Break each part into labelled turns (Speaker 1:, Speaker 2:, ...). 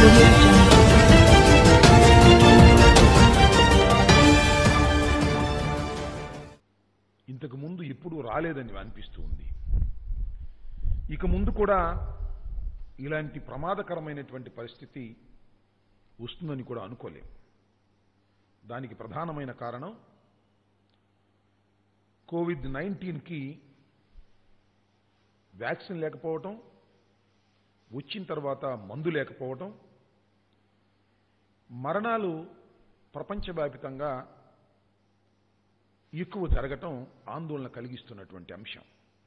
Speaker 1: audio jungle.
Speaker 2: ఇంతకు ముందు ఎప్పుడూ రాలేదని అనిపిస్తూ ఉంది ఇక ముందు కూడా ఇలాంటి ప్రమాదకరమైనటువంటి పరిస్థితి వస్తుందని కూడా అనుకోలేం దానికి ప్రధానమైన కారణం కోవిడ్ నైన్టీన్కి వ్యాక్సిన్ లేకపోవటం వచ్చిన తర్వాత మందు లేకపోవటం మరణాలు ప్రపంచవ్యాప్తంగా ఎక్కువ జరగటం ఆందోళన కలిగిస్తున్నటువంటి అంశం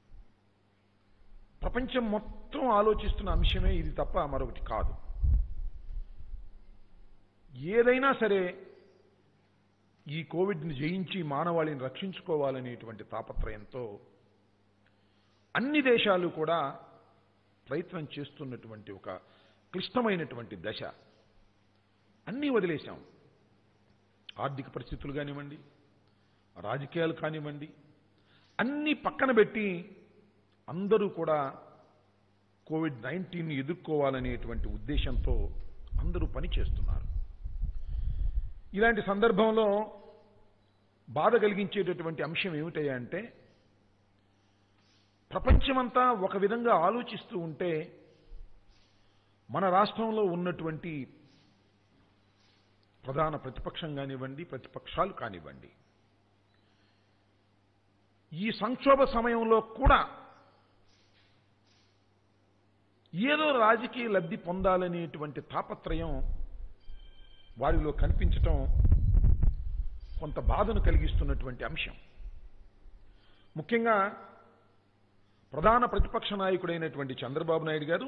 Speaker 2: ప్రపంచం మొత్తం ఆలోచిస్తున్న అంశమే ఇది తప్ప మరొకటి కాదు ఏదైనా సరే ఈ కోవిడ్ని జయించి మానవాళిని రక్షించుకోవాలనేటువంటి తాపత్రయంతో అన్ని దేశాలు కూడా ప్రయత్నం చేస్తున్నటువంటి ఒక క్లిష్టమైనటువంటి దశ అన్నీ వదిలేశాం ఆర్థిక పరిస్థితులు కానివ్వండి రాజకీయాలు కానివ్వండి అన్నీ పక్కన పెట్టి అందరూ కూడా కోవిడ్ నైన్టీన్ ఎదుర్కోవాలనేటువంటి ఉద్దేశంతో అందరూ పనిచేస్తున్నారు ఇలాంటి సందర్భంలో బాధ కలిగించేటటువంటి అంశం ఏమిటయ్యా అంటే ప్రపంచమంతా ఒక విధంగా ఆలోచిస్తూ ఉంటే మన రాష్ట్రంలో ఉన్నటువంటి ప్రధాన ప్రతిపక్షం కానివ్వండి ప్రతిపక్షాలు కానివ్వండి ఈ సంక్షోభ సమయంలో కూడా ఏదో రాజకీయ లబ్ధి పొందాలనేటువంటి తాపత్రయం వారిలో కనిపించటం కొంత బాధను కలిగిస్తున్నటువంటి అంశం ముఖ్యంగా ప్రధాన ప్రతిపక్ష నాయకుడైనటువంటి చంద్రబాబు నాయుడు గారు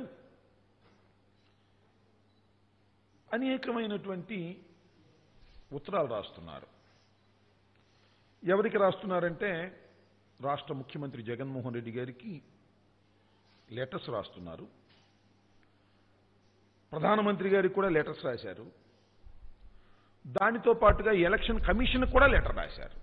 Speaker 2: అనేకమైనటువంటి ఉత్తరాలు రాస్తున్నారు ఎవరికి రాస్తున్నారంటే రాష్ట్ర ముఖ్యమంత్రి జగన్మోహన్ రెడ్డి గారికి లెటర్స్ రాస్తున్నారు ప్రధానమంత్రి గారికి కూడా లెటర్స్ రాశారు దానితో పాటుగా ఎలక్షన్ కమిషన్ కూడా లెటర్ రాశారు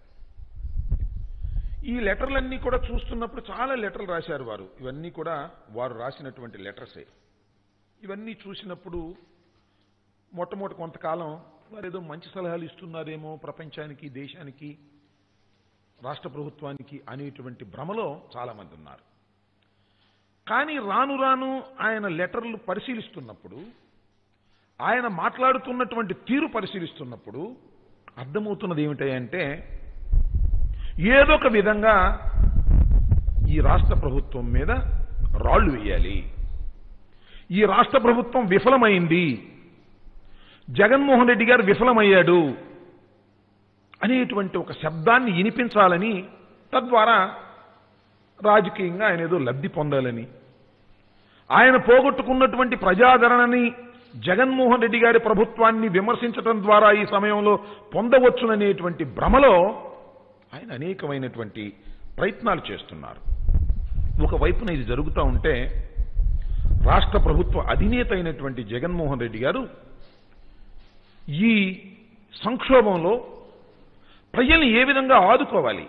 Speaker 2: ఈ లెటర్లన్నీ కూడా చూస్తున్నప్పుడు చాలా లెటర్లు రాశారు వారు ఇవన్నీ కూడా వారు రాసినటువంటి లెటర్సే ఇవన్నీ చూసినప్పుడు మొట్టమొదటి కొంతకాలం వారు ఏదో మంచి సలహాలు ఇస్తున్నారేమో ప్రపంచానికి దేశానికి రాష్ట్ర ప్రభుత్వానికి అనేటువంటి భ్రమలో చాలామంది ఉన్నారు కానీ రాను రాను ఆయన లెటర్లు పరిశీలిస్తున్నప్పుడు ఆయన మాట్లాడుతున్నటువంటి తీరు పరిశీలిస్తున్నప్పుడు అర్థమవుతున్నది ఏమిటంటే ఏదో ఒక విధంగా ఈ రాష్ట్ర ప్రభుత్వం మీద రాళ్లు వేయాలి ఈ రాష్ట్ర ప్రభుత్వం విఫలమైంది జగన్మోహన్ రెడ్డి గారు విఫలమయ్యాడు అనేటువంటి ఒక శబ్దాన్ని వినిపించాలని తద్వారా రాజకీయంగా ఆయన ఏదో లబ్ధి పొందాలని ఆయన పోగొట్టుకున్నటువంటి ప్రజాదరణని జగన్మోహన్ రెడ్డి గారి ప్రభుత్వాన్ని విమర్శించడం ద్వారా ఈ సమయంలో పొందవచ్చుననేటువంటి భ్రమలో ఆయన అనేకమైనటువంటి ప్రయత్నాలు చేస్తున్నారు ఒకవైపున ఇది జరుగుతూ ఉంటే రాష్ట్ర ప్రభుత్వ అధినేత అయినటువంటి జగన్మోహన్ రెడ్డి గారు ఈ సంక్షోభంలో ప్రజల్ని ఏ విధంగా ఆదుకోవాలి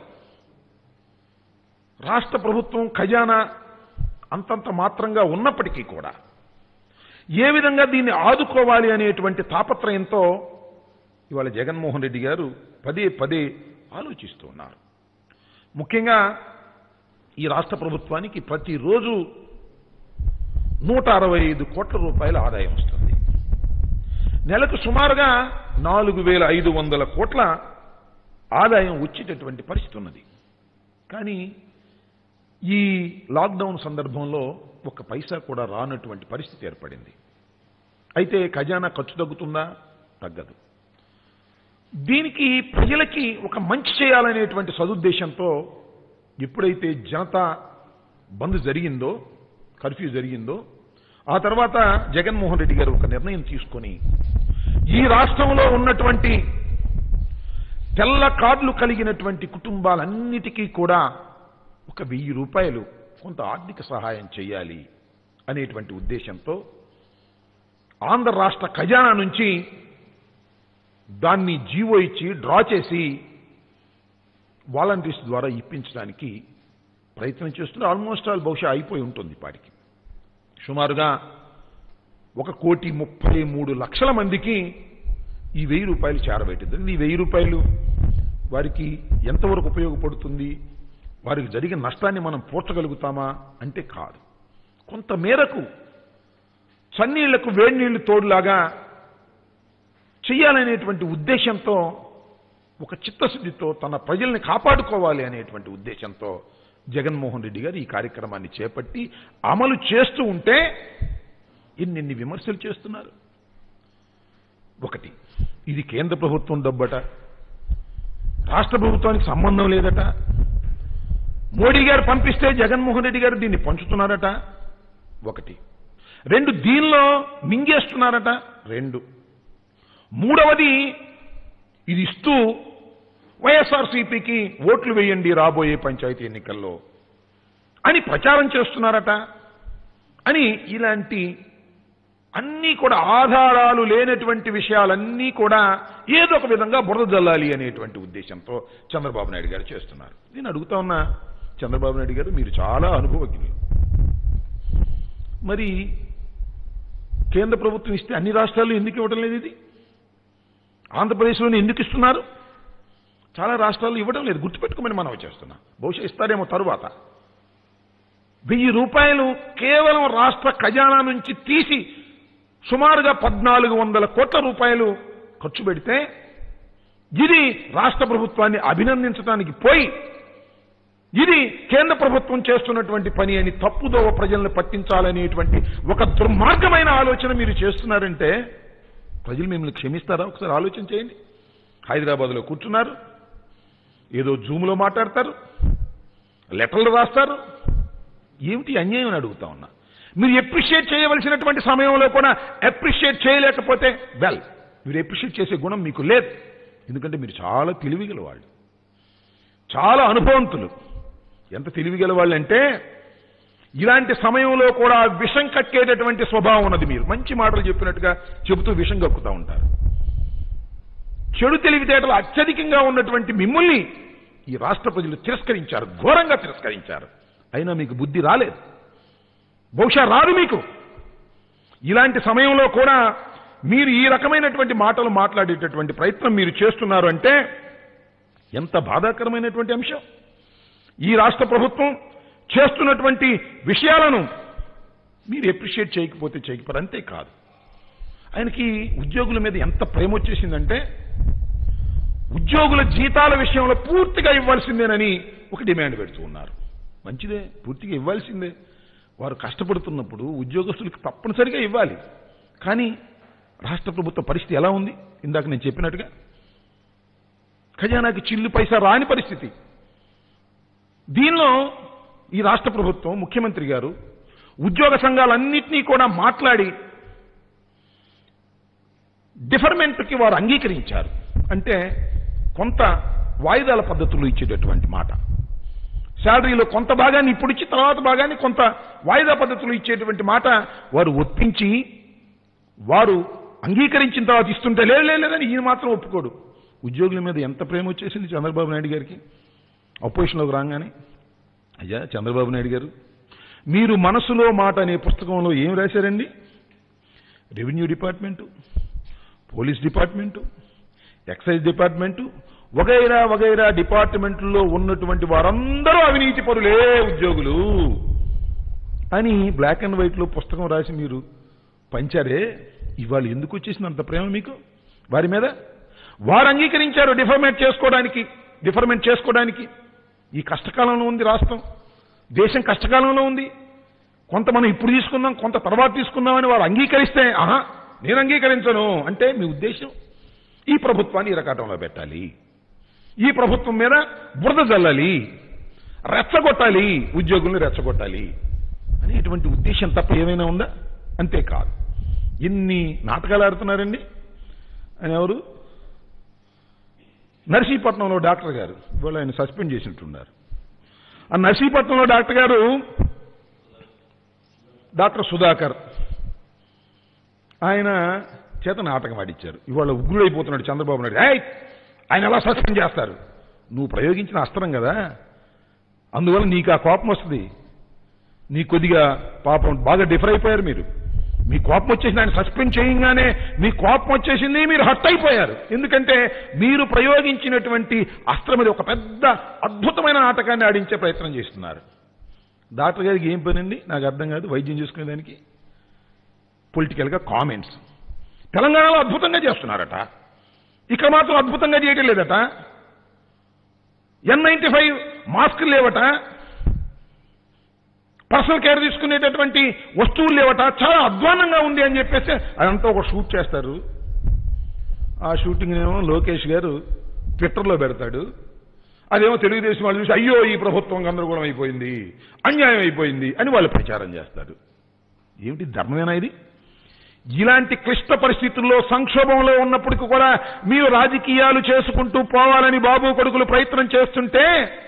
Speaker 2: రాష్ట్ర ప్రభుత్వం ఖజానా అంతంత మాత్రంగా ఉన్నప్పటికీ కూడా ఏ విధంగా దీన్ని ఆదుకోవాలి అనేటువంటి తాపత్రయంతో ఇవాళ జగన్మోహన్ రెడ్డి గారు పదే పదే ఆలోచిస్తూ ఉన్నారు ముఖ్యంగా ఈ రాష్ట్ర ప్రభుత్వానికి ప్రతిరోజు నూట అరవై ఐదు కోట్ల రూపాయల ఆదాయం వస్తుంది నెలకు సుమారుగా నాలుగు వేల ఐదు వందల కోట్ల ఆదాయం వచ్చేటటువంటి పరిస్థితి ఉన్నది కానీ ఈ లాక్డౌన్ సందర్భంలో ఒక పైసా కూడా రానటువంటి పరిస్థితి ఏర్పడింది అయితే ఖజానా ఖర్చు తగ్గుతుందా తగ్గదు దీనికి ప్రజలకి ఒక మంచి చేయాలనేటువంటి సదుద్దేశంతో ఎప్పుడైతే జనతా బంద్ జరిగిందో కర్ఫ్యూ జరిగిందో ఆ తర్వాత జగన్మోహన్ రెడ్డి గారు ఒక నిర్ణయం తీసుకొని ఈ రాష్ట్రంలో ఉన్నటువంటి తెల్ల కార్డులు కలిగినటువంటి కుటుంబాలన్నిటికీ కూడా ఒక వెయ్యి రూపాయలు కొంత ఆర్థిక సహాయం చేయాలి అనేటువంటి ఉద్దేశంతో ఆంధ్ర రాష్ట్ర ఖజానా నుంచి దాన్ని జీవో ఇచ్చి డ్రా చేసి వాలంటీర్స్ ద్వారా ఇప్పించడానికి ప్రయత్నం చేస్తున్నారు ఆల్మోస్ట్ ఆల్ బహుశా అయిపోయి ఉంటుంది పాటికి సుమారుగా ఒక కోటి ముప్పై మూడు లక్షల మందికి ఈ వెయ్యి రూపాయలు చేరబెట్టింది ఈ వెయ్యి రూపాయలు వారికి ఎంతవరకు ఉపయోగపడుతుంది వారికి జరిగిన నష్టాన్ని మనం పూడ్చగలుగుతామా అంటే కాదు కొంత మేరకు చన్నీళ్లకు వేడి నీళ్లు తోడులాగా చెయ్యాలనేటువంటి ఉద్దేశంతో ఒక చిత్తశుద్ధితో తన ప్రజల్ని కాపాడుకోవాలి అనేటువంటి ఉద్దేశంతో జగన్మోహన్ రెడ్డి గారు ఈ కార్యక్రమాన్ని చేపట్టి అమలు చేస్తూ ఉంటే ఎన్నెన్ని విమర్శలు చేస్తున్నారు ఒకటి ఇది కేంద్ర ప్రభుత్వం డబ్బట రాష్ట్ర ప్రభుత్వానికి సంబంధం లేదట మోడీ గారు పంపిస్తే జగన్మోహన్ రెడ్డి గారు దీన్ని పంచుతున్నారట ఒకటి రెండు దీనిలో మింగేస్తున్నారట రెండు మూడవది ఇది ఇస్తూ వైఎస్ఆర్సీపీకి ఓట్లు వేయండి రాబోయే పంచాయతీ ఎన్నికల్లో అని ప్రచారం చేస్తున్నారట అని ఇలాంటి అన్నీ కూడా ఆధారాలు లేనటువంటి విషయాలన్నీ కూడా ఏదో ఒక విధంగా బురద జల్లాలి అనేటువంటి ఉద్దేశంతో చంద్రబాబు నాయుడు గారు చేస్తున్నారు నేను అడుగుతా ఉన్నా చంద్రబాబు నాయుడు గారు మీరు చాలా అనుభవజ్ఞులు మరి కేంద్ర ప్రభుత్వం ఇస్తే అన్ని రాష్ట్రాల్లో ఎందుకు ఇవ్వడం లేదు ఇది ఆంధ్రప్రదేశ్లోనే ఎందుకు ఇస్తున్నారు చాలా రాష్ట్రాల్లో ఇవ్వడం లేదు గుర్తుపెట్టుకోమని మనం చేస్తున్నాం బహుశా ఇస్తారేమో తరువాత వెయ్యి రూపాయలు కేవలం రాష్ట్ర ఖజానా నుంచి తీసి సుమారుగా పద్నాలుగు వందల కోట్ల రూపాయలు ఖర్చు పెడితే ఇది రాష్ట్ర ప్రభుత్వాన్ని అభినందించడానికి పోయి ఇది కేంద్ర ప్రభుత్వం చేస్తున్నటువంటి పని అని తప్పుదోవ ప్రజలను పట్టించాలనేటువంటి ఒక దుర్మార్గమైన ఆలోచన మీరు చేస్తున్నారంటే ప్రజలు మిమ్మల్ని క్షమిస్తారా ఒకసారి ఆలోచన చేయండి హైదరాబాద్లో కూర్చున్నారు ఏదో జూమ్లో మాట్లాడతారు లెటర్లు రాస్తారు ఏమిటి అన్యాయం అని అడుగుతా ఉన్నా మీరు ఎప్రిషియేట్ చేయవలసినటువంటి సమయంలో కూడా అప్రిషియేట్ చేయలేకపోతే వెల్ మీరు ఎప్రిషియేట్ చేసే గుణం మీకు లేదు ఎందుకంటే మీరు చాలా తెలివిగల వాళ్ళు చాలా అనుభవంతులు ఎంత తెలివిగల వాళ్ళు అంటే ఇలాంటి సమయంలో కూడా విషం కక్కేటటువంటి స్వభావం ఉన్నది మీరు మంచి మాటలు చెప్పినట్టుగా చెబుతూ విషం కక్కుతూ ఉంటారు చెడు తెలివితేటలు అత్యధికంగా ఉన్నటువంటి మిమ్మల్ని ఈ రాష్ట్ర ప్రజలు తిరస్కరించారు ఘోరంగా తిరస్కరించారు అయినా మీకు బుద్ధి రాలేదు బహుశా రాదు మీకు ఇలాంటి సమయంలో కూడా మీరు ఈ రకమైనటువంటి మాటలు మాట్లాడేటటువంటి ప్రయత్నం మీరు చేస్తున్నారు అంటే ఎంత బాధాకరమైనటువంటి అంశం ఈ రాష్ట్ర ప్రభుత్వం చేస్తున్నటువంటి విషయాలను మీరు ఎప్రిషియేట్ చేయకపోతే చేయకపోరు అంతే కాదు ఆయనకి ఉద్యోగుల మీద ఎంత ప్రేమ వచ్చేసిందంటే ఉద్యోగుల జీతాల విషయంలో పూర్తిగా ఇవ్వాల్సిందేనని ఒక డిమాండ్ పెడుతూ ఉన్నారు మంచిదే పూర్తిగా ఇవ్వాల్సిందే వారు కష్టపడుతున్నప్పుడు ఉద్యోగస్తులకు తప్పనిసరిగా ఇవ్వాలి కానీ రాష్ట్ర ప్రభుత్వ పరిస్థితి ఎలా ఉంది ఇందాక నేను చెప్పినట్టుగా ఖజానాకి చిల్లు పైసా రాని పరిస్థితి దీనిలో ఈ రాష్ట్ర ప్రభుత్వం ముఖ్యమంత్రి గారు ఉద్యోగ సంఘాలన్నింటినీ కూడా మాట్లాడి డిఫర్మెంట్కి వారు అంగీకరించారు అంటే కొంత వాయిదాల పద్ధతులు ఇచ్చేటటువంటి మాట శాలరీలో కొంత భాగాన్ని ఇప్పుడు ఇచ్చి తర్వాత భాగాన్ని కొంత వాయిదా పద్ధతులు ఇచ్చేటువంటి మాట వారు ఒప్పించి వారు అంగీకరించిన తర్వాత ఇస్తుంటే లేదు లేదు, లేదని ఈయన మాత్రం ఒప్పుకోడు ఉద్యోగుల మీద ఎంత ప్రేమ వచ్చేసింది చంద్రబాబు నాయుడు గారికి అపోజిషన్లోకి రాగానే అయ్యా చంద్రబాబు నాయుడు గారు మీరు మనసులో మాట అనే పుస్తకంలో ఏం రాశారండి revenue department police department excise department వగైరా వగైరా డిపార్ట్మెంట్లో ఉన్నటువంటి వారందరూ అవినీతి పరులే ఉద్యోగులు అని బ్లాక్ అండ్ వైట్లో పుస్తకం రాసి మీరు పంచారే ఇవాళ ఎందుకు వచ్చేసింది అంత ప్రేమ మీకు వారి మీద వారు అంగీకరించారు డిఫర్మేట్ చేసుకోవడానికి డిఫర్మెంట్ చేసుకోవడానికి ఈ కష్టకాలంలో ఉంది రాష్ట్రం దేశం కష్టకాలంలో ఉంది కొంత మనం ఇప్పుడు తీసుకుందాం కొంత తర్వాత తీసుకుందామని వారు అంగీకరిస్తే ఆహా నేను అంగీకరించను అంటే మీ ఉద్దేశం ఈ ప్రభుత్వాన్ని ఇరకాటంలో పెట్టాలి ఈ ప్రభుత్వం మీద బురద జల్లాలి రెచ్చగొట్టాలి ఉద్యోగుల్ని రెచ్చగొట్టాలి అనేటువంటి ఉద్దేశం తప్ప ఏమైనా ఉందా అంతేకాదు ఎన్ని నాటకాలు ఆడుతున్నారండి ఆయన ఎవరు నర్సీపట్నంలో డాక్టర్ గారు ఇవాళ ఆయన సస్పెండ్ చేసినట్టున్నారు ఆ నర్సీపట్నంలో డాక్టర్ గారు డాక్టర్ సుధాకర్ ఆయన చేత నాటకం ఆడిచ్చారు ఇవాళ ఉగ్రుడైపోతున్నాడు చంద్రబాబు నాయుడు ఏయ్ ఆయన ఎలా సస్పెండ్ చేస్తారు నువ్వు ప్రయోగించిన అస్త్రం కదా అందువల్ల నీకు ఆ కోపం వస్తుంది నీ కొద్దిగా పాపం బాగా డిఫర్ అయిపోయారు మీరు మీ కోపం వచ్చేసి ఆయన సస్పెండ్ చేయగానే మీ కోపం వచ్చేసింది మీరు హట్ అయిపోయారు ఎందుకంటే మీరు ప్రయోగించినటువంటి అస్త్రం మీద ఒక పెద్ద అద్భుతమైన నాటకాన్ని ఆడించే ప్రయత్నం చేస్తున్నారు డాక్టర్ గారికి ఏం పనండి నాకు అర్థం కాదు వైద్యం చేసుకునేదానికి పొలిటికల్గా కామెంట్స్ తెలంగాణలో అద్భుతంగా చేస్తున్నారట ఇక్కడ మాత్రం అద్భుతంగా చేయటం లేదట ఎన్ నైన్టీ ఫైవ్ మాస్కులు లేవట పర్సనల్ కేర్ తీసుకునేటటువంటి వస్తువులు లేవట చాలా అధ్వానంగా ఉంది అని చెప్పేసి అదంతా ఒక షూట్ చేస్తారు ఆ షూటింగ్ ఏమో లోకేష్ గారు ట్విట్టర్లో పెడతాడు అదేమో తెలుగుదేశం వాళ్ళు చూసి అయ్యో ఈ ప్రభుత్వం గందరగోళం అయిపోయింది అన్యాయం అయిపోయింది అని వాళ్ళు ప్రచారం చేస్తారు ఏమిటి ధర్మమేనా ఇది ఇలాంటి క్లిష్ట పరిస్థితుల్లో సంక్షోభంలో ఉన్నప్పటికీ కూడా మీరు రాజకీయాలు చేసుకుంటూ పోవాలని బాబు కొడుకులు ప్రయత్నం చేస్తుంటే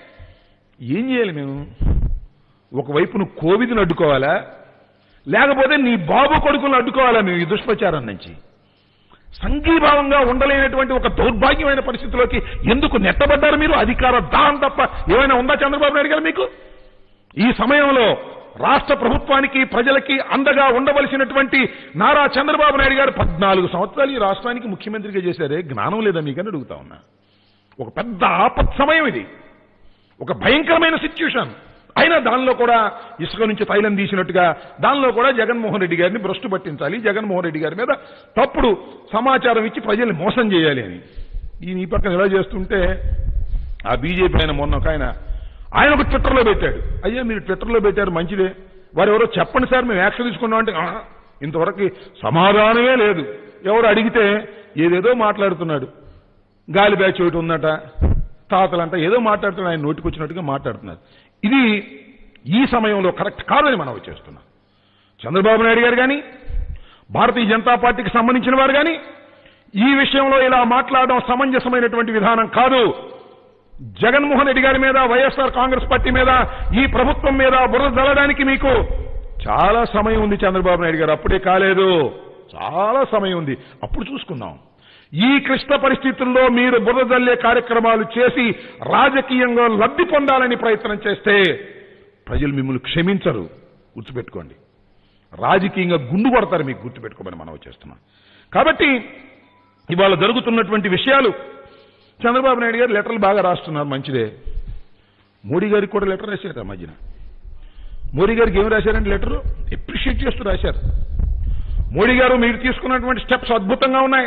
Speaker 2: ఏం చేయాలి మేము ఒకవైపును కోవిడ్ని అడ్డుకోవాలా లేకపోతే నీ బాబు కొడుకులను అడ్డుకోవాలా మేము ఈ దుష్ప్రచారం నుంచి సంఘీభావంగా ఉండలేనటువంటి ఒక దౌర్భాగ్యమైన పరిస్థితిలోకి ఎందుకు నెట్టబడ్డారు మీరు అధికార దాహం తప్ప ఏమైనా ఉందా చంద్రబాబు నాయుడు గారు మీకు ఈ సమయంలో రాష్ట్ర ప్రభుత్వానికి ప్రజలకి అండగా ఉండవలసినటువంటి నారా చంద్రబాబు నాయుడు గారు పద్నాలుగు సంవత్సరాలు ఈ రాష్ట్రానికి ముఖ్యమంత్రిగా చేశారే జ్ఞానం లేదా మీకని అడుగుతా ఉన్నా ఒక పెద్ద ఆపత్ సమయం ఇది ఒక భయంకరమైన సిచ్యుషన్ అయినా దానిలో కూడా ఇసుక నుంచి తైలం తీసినట్టుగా దానిలో కూడా జగన్మోహన్ రెడ్డి గారిని భ్రష్టు పట్టించాలి జగన్మోహన్ రెడ్డి గారి మీద తప్పుడు సమాచారం ఇచ్చి ప్రజల్ని మోసం చేయాలి అని ఈయన ఈ పక్కన ఇలా చేస్తుంటే ఆ బీజేపీ ఆయన మొన్న ఒక ఆయన ఆయన ఒక ట్విట్టర్లో పెట్టాడు అయ్యా మీరు ట్విట్టర్లో పెట్టారు మంచిదే వారు ఎవరో చెప్పండి సార్ మేము యాక్షన్ తీసుకున్నాం అంటే "ఆహా, ఇంతవరకు సమాధానమే లేదు ఎవరు అడిగితే ఏదేదో మాట్లాడుతున్నాడు గాలి బ్యాచ్ ఒకటి ఉందట తాతలంట ఏదో మాట్లాడుతున్నాడు ఆయన నోటికి వచ్చినట్టుగా మాట్లాడుతున్నారు ఇది ఈ సమయంలో కరెక్ట్ కాదని మనం వచ్చేస్తున్నాం చంద్రబాబు నాయుడు గారు కానీ భారతీయ జనతా పార్టీకి సంబంధించిన వారు కానీ ఈ విషయంలో ఇలా మాట్లాడడం సమంజసమైనటువంటి విధానం కాదు జగన్మోహన్ రెడ్డి గారి మీద వైఎస్ఆర్ కాంగ్రెస్ పార్టీ మీద ఈ ప్రభుత్వం మీద బురద జల్లడానికి మీకు చాలా సమయం ఉంది చంద్రబాబు నాయుడు గారు అప్పుడే కాలేదు చాలా సమయం ఉంది అప్పుడు చూసుకుందాం ఈ క్లిష్ట పరిస్థితుల్లో మీరు బురద జల్లే కార్యక్రమాలు చేసి రాజకీయంగా లబ్ధి పొందాలని ప్రయత్నం చేస్తే ప్రజలు మిమ్మల్ని క్షమించరు గుర్తుపెట్టుకోండి రాజకీయంగా గుండు పడతారు మీకు గుర్తుపెట్టుకోమని మనం చేస్తున్నాం కాబట్టి ఇవాళ జరుగుతున్నటువంటి విషయాలు చంద్రబాబు నాయుడు గారు లెటర్లు బాగా రాస్తున్నారు మంచిదే మోడీ గారికి కూడా లెటర్ రాశారు ఆ మధ్యన మోడీ గారికి ఏం రాశారంటే లెటరు అప్రిషియేట్ చేస్తూ రాశారు మోడీ గారు మీరు తీసుకున్నటువంటి స్టెప్స్ అద్భుతంగా ఉన్నాయి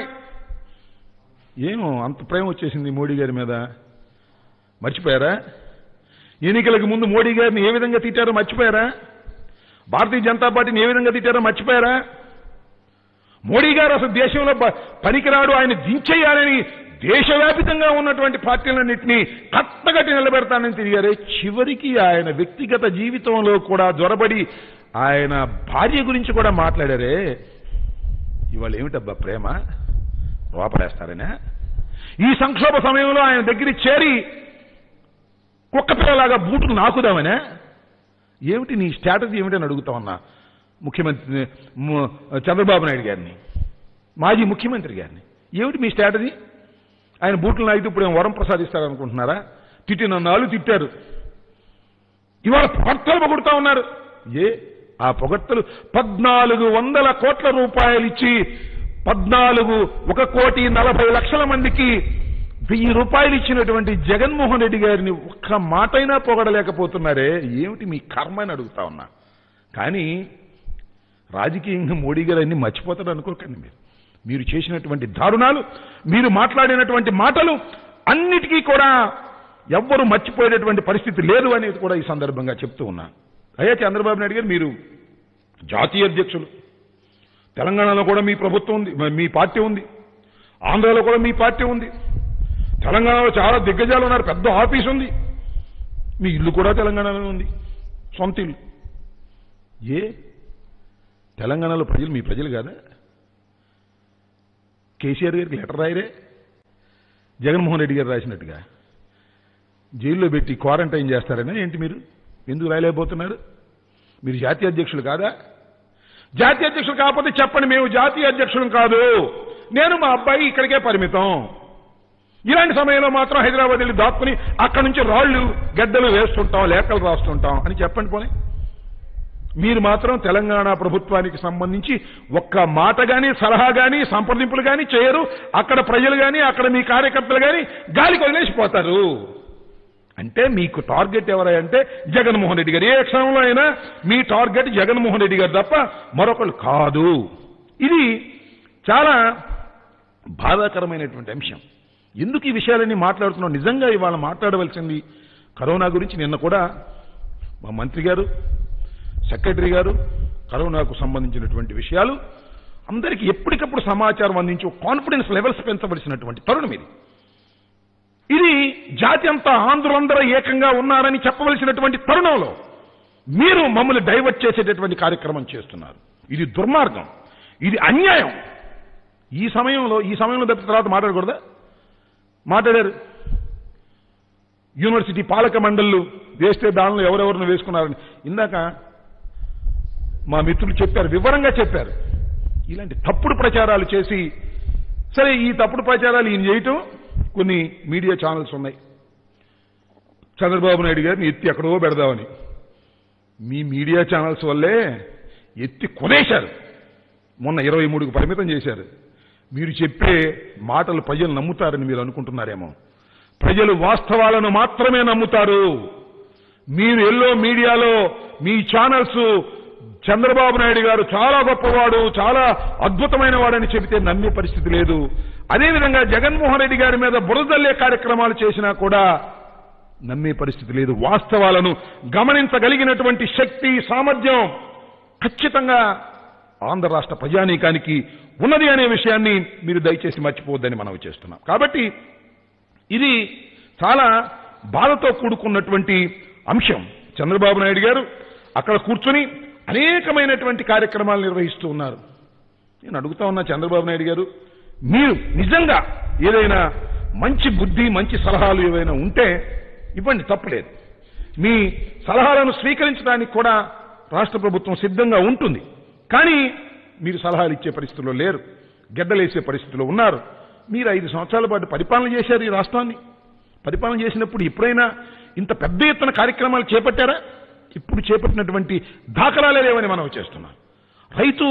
Speaker 2: ఏమో అంత ప్రేమ వచ్చేసింది మోడీ గారి మీద మర్చిపోయారా ఎన్నికలకు ముందు మోడీ గారిని ఏ విధంగా తిట్టారో మర్చిపోయారా భారతీయ జనతా పార్టీని ఏ విధంగా తిట్టారో మర్చిపోయారా మోడీ గారు అసలు దేశంలో ప- పనికిరాడు ఆయన దించేయాలని దేశవ్యాపితంగా ఉన్నటువంటి పార్టీలన్నింటినీ కట్టగట్టి నిలబెడతానని తిరిగారే చివరికి ఆయన వ్యక్తిగత జీవితంలో కూడా జ్వరబడి ఆయన భార్య గురించి కూడా మాట్లాడారే ఇవాళ ఏమిటబ్బా ప్రేమ లోపలేస్తారనే ఈ సంక్షోభ సమయంలో ఆయన దగ్గరికి చేరి కుక్క పిల్లలాగా బూటులు నాకుదామనే ఏమిటి నీ స్ట్రాటజీ ఏమిటని అడుగుతా ఉన్నా ముఖ్యమంత్రి ము- చంద్రబాబు నాయుడు గారిని మాజీ ముఖ్యమంత్రి గారిని ఏమిటి మీ స్ట్రాటజీ ఆయన బూట్లు నాగితే ఇప్పుడు ఏం వరం ప్రసాదిస్తారనుకుంటున్నారా తిట్టిన నాలుగు తిట్టారు ఇవాళ పొగడ్తలు పొగుడుతా ఉన్నారు ఏ ఆ పొగడ్తలు పద్నాలుగు వందల కోట్ల రూపాయలు ఇచ్చి పద్నాలుగు ఒక కోటి నలభై లక్షల మందికి వెయ్యి రూపాయలు ఇచ్చినటువంటి జగన్మోహన్ రెడ్డి గారిని ఒక్క మాటైనా పొగడలేకపోతున్నారే ఏమిటి మీ కర్మ అని అడుగుతా ఉన్నా కానీ రాజకీయంగా మోడీ గారు అన్ని మర్చిపోతాడు అనుకోకండి మీరు మీరు చేసినటువంటి దారుణాలు మీరు మాట్లాడినటువంటి మాటలు అన్నిటికీ కూడా ఎవ్వరు మర్చిపోయేటటువంటి పరిస్థితి లేదు అనేది కూడా ఈ సందర్భంగా చెప్తూ ఉన్నా అయ్యా చంద్రబాబు నాయుడు గారు మీరు జాతీయ అధ్యక్షులు తెలంగాణలో కూడా మీ ప్రభుత్వం ఉంది మీ పార్టీ ఉంది ఆంధ్రాలో కూడా మీ పార్టీ ఉంది తెలంగాణలో చాలా దిగ్గజాలు ఉన్నారు పెద్ద ఆఫీస్ ఉంది మీ ఇల్లు కూడా తెలంగాణలో ఉంది సొంత ఇల్లు ఏ తెలంగాణలో ప్రజలు మీ ప్రజలు కాదా కేసీఆర్ గారికి లెటర్ రాయరే జగన్మోహన్ రెడ్డి గారు రాసినట్టుగా జైల్లో పెట్టి క్వారంటైన్ చేస్తారనే ఏంటి మీరు ఎందుకు రాయలేకపోతున్నారు మీరు జాతీయ అధ్యక్షులు కాదా జాతీయ అధ్యక్షులు కాకపోతే చెప్పండి మేము జాతీయ అధ్యక్షులు కాదు నేను మా అబ్బాయి ఇక్కడికే పరిమితం ఇలాంటి సమయంలో మాత్రం హైదరాబాద్ వెళ్ళి దాక్కుని అక్కడి నుంచి రాళ్ళు గడ్డలు వేస్తుంటాం లేఖలు రాస్తుంటాం అని చెప్పండి పోనీ మీరు మాత్రం తెలంగాణ ప్రభుత్వానికి సంబంధించి ఒక్క మాట గాని సలహా గాని సంప్రదింపులు గాని చేయరు అక్కడ ప్రజలు గాని అక్కడ మీ కార్యకర్తలు గాని గాలికి వదిలేసిపోతారు అంటే మీకు టార్గెట్ ఎవరంటే జగన్మోహన్ రెడ్డి గారు ఏ క్షణంలో అయినా మీ టార్గెట్ జగన్మోహన్ రెడ్డి గారు తప్ప మరొకరు కాదు ఇది చాలా బాధాకరమైనటువంటి అంశం ఎందుకు ఈ విషయాలన్నీ మాట్లాడుతున్నాం నిజంగా ఇవాళ మాట్లాడవలసింది కరోనా గురించి నిన్న కూడా మా మంత్రి గారు సెక్రటరీ గారు కరోనాకు సంబంధించినటువంటి విషయాలు అందరికీ ఎప్పటికప్పుడు సమాచారం అందించి కాన్ఫిడెన్స్ లెవెల్స్ పెంచవలసినటువంటి తరుణం ఇది ఇది జాతి అంతా ఆంధ్రులందరూ ఏకంగా ఉన్నారని చెప్పవలసినటువంటి తరుణంలో మీరు మమ్మల్ని డైవర్ట్ చేసేటటువంటి కార్యక్రమం చేస్తున్నారు ఇది దుర్మార్గం ఇది అన్యాయం ఈ సమయంలో ఈ సమయంలో తప్పిన తర్వాత మాట్లాడకూడదా మాట్లాడారు యూనివర్సిటీ పాలక మండళ్ళు వేస్తే దానిలో ఎవరెవరిని వేసుకున్నారని ఇందాక మా మిత్రులు చెప్పారు వివరంగా చెప్పారు ఇలాంటి తప్పుడు ప్రచారాలు చేసి సరే ఈ తప్పుడు ప్రచారాలు ఈయన చేయటం కొన్ని మీడియా ఛానల్స్ ఉన్నాయి చంద్రబాబు నాయుడు గారిని ఎత్తి ఎక్కడో పెడదామని మీ మీడియా ఛానల్స్ వల్లే ఎత్తి కొనేశారు మొన్న ఇరవై మూడుకు పరిమితం చేశారు మీరు చెప్పే మాటలు ప్రజలు నమ్ముతారని మీరు అనుకుంటున్నారేమో ప్రజలు వాస్తవాలను మాత్రమే నమ్ముతారు మీరు ఎల్లో మీడియాలో మీ ఛానల్స్ చంద్రబాబు నాయుడు గారు చాలా గొప్పవాడు చాలా అద్భుతమైన వాడని చెబితే నమ్మే పరిస్థితి లేదు అదేవిధంగా జగన్మోహన్ రెడ్డి గారి మీద బురదల్లే కార్యక్రమాలు చేసినా కూడా నమ్మే పరిస్థితి లేదు వాస్తవాలను గమనించగలిగినటువంటి శక్తి సామర్థ్యం ఖచ్చితంగా ఆంధ్ర రాష్ట్ర ప్రజానీకానికి ఉన్నది అనే విషయాన్ని మీరు దయచేసి మర్చిపోవద్దని మనవి చేస్తున్నాం కాబట్టి ఇది చాలా బాధతో కూడుకున్నటువంటి అంశం చంద్రబాబు నాయుడు గారు అక్కడ కూర్చుని అనేకమైనటువంటి కార్యక్రమాలు నిర్వహిస్తూ ఉన్నారు నేను అడుగుతా ఉన్నా చంద్రబాబు నాయుడు గారు మీరు నిజంగా ఏదైనా మంచి బుద్ధి మంచి సలహాలు ఏవైనా ఉంటే ఇవ్వండి తప్పులేదు మీ సలహాలను స్వీకరించడానికి కూడా రాష్ట్ర ప్రభుత్వం సిద్ధంగా ఉంటుంది కానీ మీరు సలహాలు ఇచ్చే పరిస్థితుల్లో లేరు గెడ్డలేసే పరిస్థితిలో ఉన్నారు మీరు ఐదు సంవత్సరాల పాటు పరిపాలన చేశారు ఈ రాష్ట్రాన్ని పరిపాలన చేసినప్పుడు ఎప్పుడైనా ఇంత పెద్ద ఎత్తున కార్యక్రమాలు చేపట్టారా ఇప్పుడు చేపట్టినటువంటి దాఖలాలే లేవని మనం చేస్తున్నాం రైతు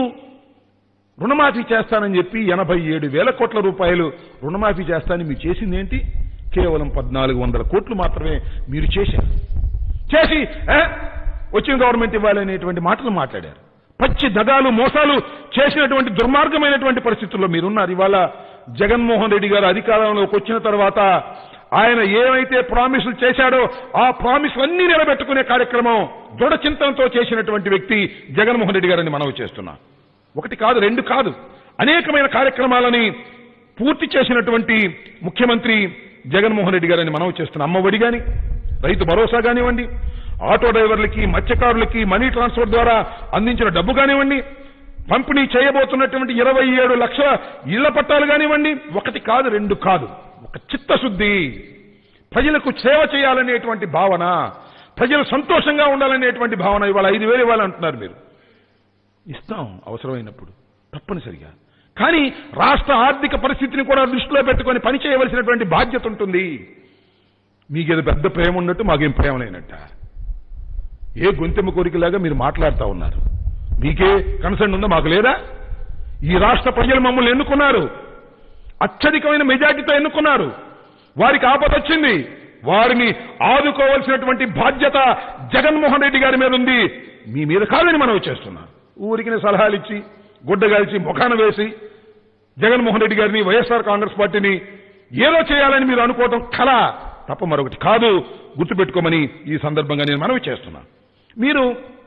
Speaker 2: రుణమాఫీ చేస్తానని చెప్పి ఎనభై ఏడు వేల కోట్ల రూపాయలు రుణమాఫీ చేస్తానని మీరు చేసింది ఏంటి కేవలం పద్నాలుగు వందల కోట్లు మాత్రమే మీరు చేశారు చేసి "ఏ, వచ్చిన గవర్నమెంట్ ఇవ్వాలనేటువంటి మాటలు మాట్లాడారు పచ్చి దగాలు మోసాలు చేసినటువంటి దుర్మార్గమైనటువంటి పరిస్థితుల్లో మీరున్నారు ఇవాళ జగన్మోహన్ రెడ్డి గారు అధికారంలోకి వచ్చిన తర్వాత ఆయన ఏమైతే ప్రామిసులు చేశాడో ఆ ప్రామిసులన్నీ నిలబెట్టుకునే కార్యక్రమం దృఢ చింతనతో చేసినటువంటి వ్యక్తి జగన్మోహన్ రెడ్డి గారని మనవి చేస్తున్నా ఒకటి కాదు రెండు కాదు అనేకమైన కార్యక్రమాలని పూర్తి చేసినటువంటి ముఖ్యమంత్రి జగన్మోహన్ రెడ్డి గారని మనవి చేస్తున్నా అమ్మఒడి గాని రైతు భరోసా కానివ్వండి ఆటో డ్రైవర్లకి మత్స్యకారులకి మనీ ట్రాన్స్ఫర్ ద్వారా అందించిన డబ్బు కానివ్వండి పంపిణీ చేయబోతున్నటువంటి ఇరవై ఏడు లక్షల ఇళ్ల పట్టాలు కానివ్వండి ఒకటి కాదు రెండు కాదు ఒక చిత్తశుద్ధి ప్రజలకు సేవ చేయాలనేటువంటి భావన ప్రజలు సంతోషంగా ఉండాలనేటువంటి భావన ఇవాళ ఐదు వేలు ఇవ్వాలంటున్నారు మీరు ఇస్తాం అవసరమైనప్పుడు తప్పనిసరిగా కానీ రాష్ట్ర ఆర్థిక పరిస్థితిని కూడా దృష్టిలో పెట్టుకొని పని చేయవలసినటువంటి బాధ్యత ఉంటుంది మీకేదో పెద్ద ప్రేమ ఉన్నట్టు మాకేం ప్రేమ లేనట్ట ఏ గొంతెమ్మ కోరికలాగా మీరు మాట్లాడుతూ ఉన్నారు మీకే కన్సర్న్ ఉందా మాకు లేదా ఈ రాష్ట్ర ప్రజలు మమ్మల్ని ఎన్నుకున్నారు అత్యధికమైన మెజార్టీతో ఎన్నుకున్నారు వారికి ఆపద వచ్చింది వారిని ఆదుకోవాల్సినటువంటి బాధ్యత జగన్మోహన్ రెడ్డి గారి మీద ఉంది మీ మీద కాదని మనం చేస్తున్నాం ఊరికి సలహాలు ఇచ్చి గుడ్డగాల్చి ముఖాన వేసి జగన్మోహన్ రెడ్డి గారిని వైఎస్ఆర్ కాంగ్రెస్ పార్టీని ఏదో చేయాలని మీరు అనుకోవటం కళ తప్ప మరొకటి కాదు గుర్తుపెట్టుకోమని ఈ సందర్భంగా నేను మనవి చేస్తున్నా మీరు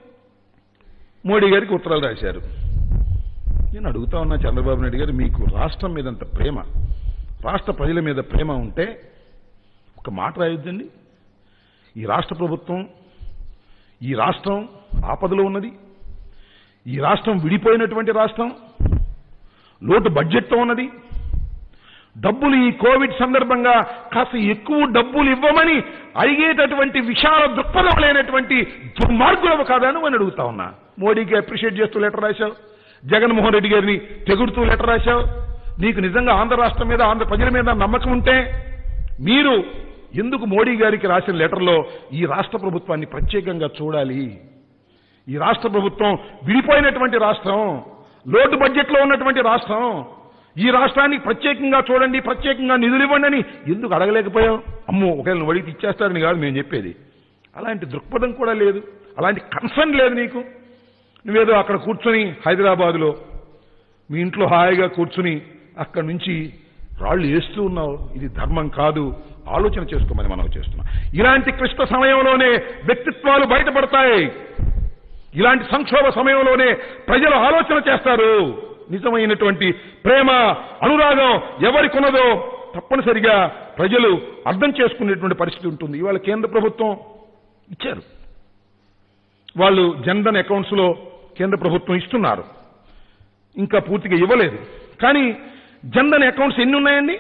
Speaker 2: మోడీ గారికి ఉత్తరాలు రాశారు నేను అడుగుతా ఉన్నా చంద్రబాబు నాయుడు గారు మీకు రాష్ట్రం మీద అంత ప్రేమ రాష్ట్ర ప్రజల మీద ప్రేమ ఉంటే ఒక మాట రాయొద్దండి ఈ రాష్ట్ర ప్రభుత్వం ఈ రాష్ట్రం ఆపదలో ఉన్నది ఈ రాష్ట్రం విడిపోయినటువంటి రాష్ట్రం లోటు బడ్జెట్తో ఉన్నది డబ్బులు ఈ కోవిడ్ సందర్భంగా కాస్త ఎక్కువ డబ్బులు ఇవ్వమని అడిగేటటువంటి విశాల దృక్పథం లేనటువంటి దుర్మార్గులవు కాదని అని అడుగుతా ఉన్నా మోడీకి అప్రిషియేట్ చేస్తూ లెటర్ రాశావు జగన్మోహన్ రెడ్డి గారిని తెగుడుతూ లెటర్ రాశావు నీకు నిజంగా ఆంధ్ర రాష్ట్రం మీద ఆంధ్ర ప్రజల మీద నమ్మకం ఉంటే మీరు ఎందుకు మోడీ గారికి రాసిన లెటర్లో ఈ రాష్ట్ర ప్రభుత్వాన్ని ప్రత్యేకంగా చూడాలి ఈ రాష్ట్ర ప్రభుత్వం విడిపోయినటువంటి రాష్ట్రం లోటు బడ్జెట్లో ఉన్నటువంటి రాష్ట్రం ఈ రాష్ట్రానికి ప్రత్యేకంగా చూడండి ప్రత్యేకంగా నిధులు ఇవ్వండి అని ఎందుకు అడగలేకపోయావు అమ్మో ఒకవేళ నువ్వు అడిగితే ఇచ్చేస్తారని కాదు నేను చెప్పేది అలాంటి దృక్పథం కూడా లేదు అలాంటి కన్సర్న్ లేదు నీకు నువ్వేదో అక్కడ కూర్చొని హైదరాబాదులో మీ ఇంట్లో హాయిగా కూర్చుని అక్కడి నుంచి రాళ్ళు వేస్తూ ఉన్నావు ఇది ధర్మం కాదు ఆలోచన చేసుకోమని మనం చేస్తున్నాం ఇలాంటి క్లిష్ట సమయంలోనే వ్యక్తిత్వాలు బయటపడతాయి ఇలాంటి సంక్షోభ సమయంలోనే ప్రజలు ఆలోచన చేస్తారు నిజమైనటువంటి ప్రేమ అనురాగం ఎవరికొన్నదో తప్పనిసరిగా ప్రజలు అర్థం చేసుకునేటువంటి పరిస్థితి ఉంటుంది ఇవాళ కేంద్ర ప్రభుత్వం ఇచ్చారు వాళ్ళు జన్ధన్ అకౌంట్స్ లో కేంద్ర ప్రభుత్వం ఇస్తున్నారు ఇంకా పూర్తిగా ఇవ్వలేదు కానీ జన్ధన్ అకౌంట్స్ ఎన్ని ఉన్నాయండి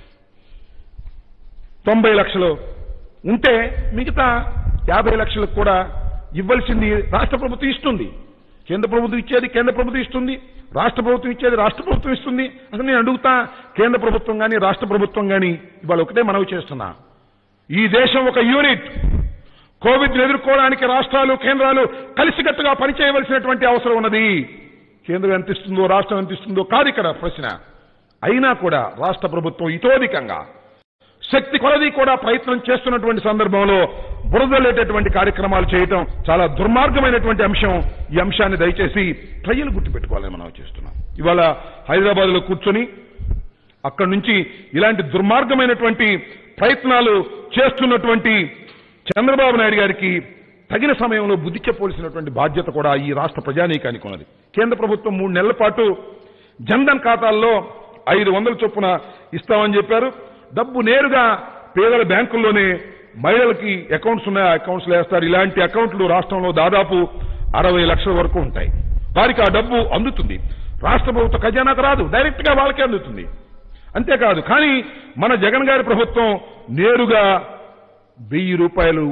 Speaker 2: తొంభై లక్షలు ఉంటే మిగతా యాభై లక్షలకు కూడా ఇవ్వాల్సింది రాష్ట్ర ప్రభుత్వం ఇస్తుంది కేంద్ర ప్రభుత్వం ఇచ్చేది కేంద్ర ప్రభుత్వం ఇస్తుంది రాష్ట్ర ప్రభుత్వం ఇచ్చేది రాష్ట్ర ప్రభుత్వం ఇస్తుంది అసలు నేను అడుగుతా కేంద్ర ప్రభుత్వం కానీ రాష్ట్ర ప్రభుత్వం కానీ ఇవాళ ఒకటే మనవి చేస్తున్నా ఈ దేశం ఒక యూనిట్ కోవిడ్ ఎదుర్కోవడానికి రాష్ట్రాలు కేంద్రాలు కలిసికట్టుగా పనిచేయవలసినటువంటి అవసరం ఉన్నది కేంద్రం ఎంత ఇస్తుందో రాష్ట్రం ఎంత ఇస్తుందో కాదు ఇక్కడ ప్రశ్న అయినా కూడా రాష్ట్ర ప్రభుత్వం ఇతోధికంగా శక్తి కొలది కూడా ప్రయత్నం చేస్తున్నటువంటి సందర్భంలో బురదలేటటువంటి కార్యక్రమాలు చేయటం చాలా దుర్మార్గమైనటువంటి అంశం ఈ అంశాన్ని దయచేసి ప్రజలు గుర్తుపెట్టుకోవాలని మనం చేస్తున్నాం ఇవాళ హైదరాబాద్ లో కూర్చొని అక్కడి నుంచి ఇలాంటి దుర్మార్గమైనటువంటి ప్రయత్నాలు చేస్తున్నటువంటి చంద్రబాబు నాయుడు గారికి తగిన సమయంలో బుద్ధి చెప్పవలసినటువంటి బాధ్యత కూడా ఈ రాష్ట్ర ప్రజానీకానికి ఉన్నది కేంద్ర ప్రభుత్వం మూడు నెలల పాటు జన్ధన్ ఖాతాల్లో ఐదు వందల చొప్పున ఇస్తామని చెప్పారు డబ్బు నేరుగా పేదల బ్యాంకుల్లోనే మహిళలకి అకౌంట్స్ ఉన్నాయి ఆ అకౌంట్స్ వేస్తారు ఇలాంటి అకౌంట్లు రాష్ట్రంలో దాదాపు అరవై లక్షల వరకు ఉంటాయి వారికి ఆ డబ్బు అందుతుంది రాష్ట్ర ప్రభుత్వ ఖజానాకు రాదు డైరెక్ట్ గా వాళ్ళకే అందుతుంది అంతేకాదు కానీ మన జగన్ గారి ప్రభుత్వం నేరుగా వెయ్యి రూపాయలు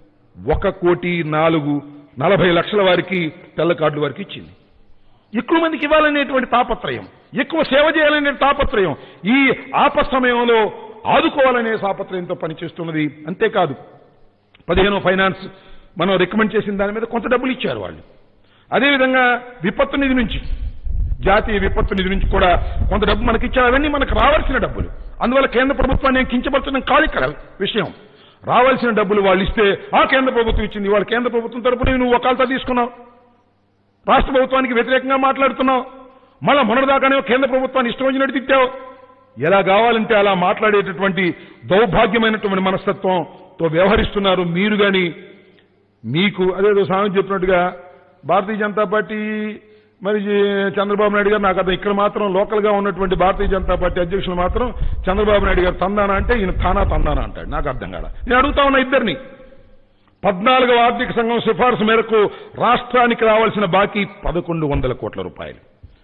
Speaker 2: ఒక కోటి నాలుగు నలభై లక్షల వారికి తెల్ల కార్డుల వారికి ఇచ్చింది ఎక్కువ మందికి ఇవ్వాలనేటువంటి తాపత్రయం ఎక్కువ సేవ చేయాలనే తాపత్రయం ఈ ఆప సమయంలో ఆదుకోవాలనే తాపత్రయంతో పనిచేస్తున్నది అంతేకాదు పదిహేను ఫైనాన్స్ మనం రికమెండ్ చేసిన దాని మీద కొంత డబ్బులు ఇచ్చారు వాళ్ళు అదేవిధంగా విపత్తు నిధి నుంచి జాతీయ విపత్తు నిధి నుంచి కూడా కొంత డబ్బు మనకి ఇచ్చారు అవన్నీ మనకు రావాల్సిన డబ్బులు అందువల్ల కేంద్ర ప్రభుత్వాన్ని నేను కించపరచడం కాదు ఇక్కడ విషయం రావాల్సిన డబ్బులు వాళ్ళు ఇస్తే ఆ కేంద్ర ప్రభుత్వం ఇచ్చింది వాళ్ళ కేంద్ర ప్రభుత్వం తరపున నువ్వు ఒకళ్ళతో తీసుకున్నావు రాష్ట్ర ప్రభుత్వానికి వ్యతిరేకంగా మాట్లాడుతున్నావు మళ్ళా మొన్నటిదాకానే కేంద్ర ప్రభుత్వాన్ని ఇష్టం వచ్చినట్టు తిట్టావు ఎలా కావాలంటే అలా మాట్లాడేటటువంటి దౌర్భాగ్యమైనటువంటి మనస్తత్వంతో వ్యవహరిస్తున్నారు మీరు గాని మీకు అదేదో స్వామి చెప్పినట్టుగా భారతీయ జనతా పార్టీ మరి చంద్రబాబు నాయుడు గారు నాకు అర్థం ఇక్కడ మాత్రం లోకల్ గా ఉన్నటువంటి భారతీయ జనతా పార్టీ అధ్యక్షులు మాత్రం చంద్రబాబు నాయుడు గారు తందానా అంటే ఈయన తానా తందానా అంటాడు నాకు అర్థం కాల నేను అడుగుతా ఉన్నా ఇద్దరిని పద్నాలుగవ ఆర్థిక సంఘం సిఫార్సు మేరకు రాష్ట్రానికి రావాల్సిన బాకీ పదకొండు వందల కోట్ల రూపాయలు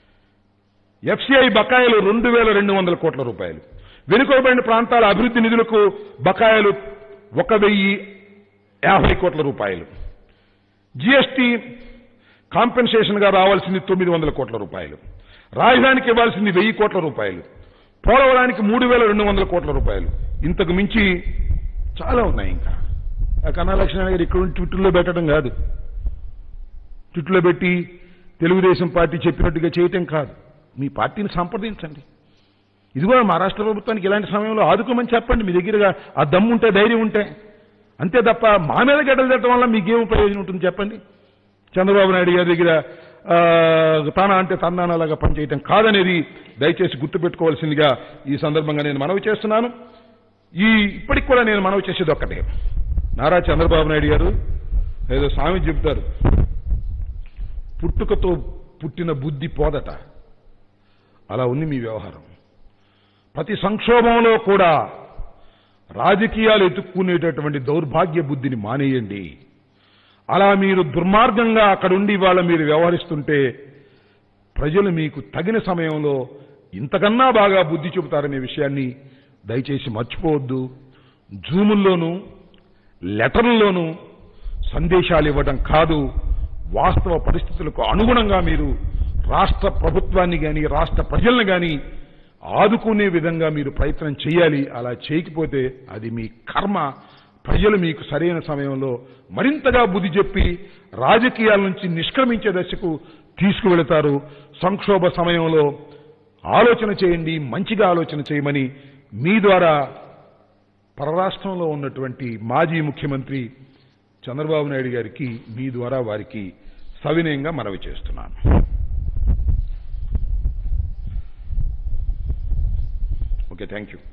Speaker 2: ఎఫ్సిఐ బకాయిలు రెండు వేల రెండు వందల కోట్ల రూపాయలు వెనుకబడిన ప్రాంతాల అభివృద్ధి నిధులకు బకాయిలు ఒక వెయ్యి యాభై కోట్ల రూపాయలు జీఎస్టీ కాంపెన్సేషన్ గా రావాల్సింది తొమ్మిది వందల కోట్ల రూపాయలు రాజధానికి ఇవ్వాల్సింది వెయ్యి కోట్ల రూపాయలు పోలవరానికి మూడు వేల రెండు వందల కోట్ల రూపాయలు ఇంతకు మించి చాలా ఉన్నాయి ఇంకా ఆ కన్నా లక్ష్మణ గారు ఇక్కడ ఉండి ట్విట్టర్లో పెట్టడం కాదు ట్విట్టర్లో పెట్టి తెలుగుదేశం పార్టీ చెప్పినట్టుగా చేయటం కాదు మీ పార్టీని సంప్రదించండి ఇది కూడా మా రాష్ట్ర ప్రభుత్వానికి ఇలాంటి సమయంలో ఆదుకోమని చెప్పండి మీ దగ్గరగా ఆ దమ్ము ఉంటే ధైర్యం ఉంటే అంతే తప్ప మా మీద గడ్డలు తిట్టడం వల్ల మీకేం ప్రయోజనం ఉంటుంది చెప్పండి చంద్రబాబు నాయుడు గారి దగ్గర ఆ, తానా అంటే తందానాలాగా పనిచేయటం కాదనేది దయచేసి గుర్తుపెట్టుకోవాల్సిందిగా ఈ సందర్భంగా నేను మనవి చేస్తున్నాను ఈ ఇప్పటికి కూడా నేను మనవి చేసేది ఒక్కటే నారా చంద్రబాబు నాయుడు గారు ఏదో స్వామి చెబుతారు పుట్టుకతో పుట్టిన బుద్ధి పోదట అలా ఉంది మీ వ్యవహారం ప్రతి సంక్షోభంలో కూడా రాజకీయాలు ఎత్తుక్కునేటటువంటి దౌర్భాగ్య బుద్ధిని మానేయండి అలా మీరు దుర్మార్గంగా అక్కడుండి వాళ్ళ మీరు వ్యవహరిస్తుంటే ప్రజలు మీకు తగిన సమయంలో ఇంతకన్నా బాగా బుద్ధి చెబుతారనే విషయాన్ని దయచేసి మర్చిపోవద్దు జూముల్లోనూ లెటర్లలోనూ సందేశాలు ఇవ్వడం కాదు వాస్తవ పరిస్థితులకు అనుగుణంగా మీరు రాష్ట్ర ప్రభుత్వాన్ని గాని రాష్ట్ర ప్రజల్ని గాని ఆదుకునే విధంగా మీరు ప్రయత్నం చేయాలి అలా చేయకపోతే అది మీ కర్మ ప్రజలు మీకు సరైన సమయంలో మరింతగా బుద్ధి చెప్పి రాజకీయాల నుంచి నిష్క్రమించే దశకు తీసుకువెళతారు సంక్షోభ సమయంలో ఆలోచన చేయండి మంచిగా ఆలోచన చేయమని మీ ద్వారా పరరాష్ట్రంలో ఉన్నటువంటి మాజీ ముఖ్యమంత్రి చంద్రబాబు నాయుడు గారికి మీ ద్వారా వారికి సవినయంగా మనవి చేస్తున్నాను ఓకే థ్యాంక్ యూ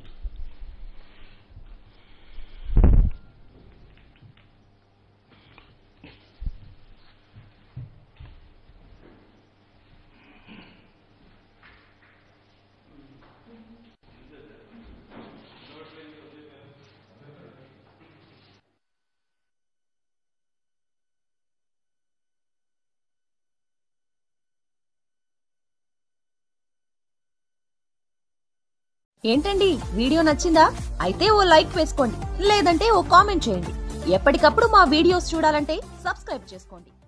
Speaker 1: ఏంటండి వీడియో నచ్చిందా అయితే ఓ లైక్ వేసుకోండి లేదంటే ఓ కామెంట్ చేయండి ఎప్పటికప్పుడు మా వీడియోస్ చూడాలంటే సబ్స్క్రైబ్ చేసుకోండి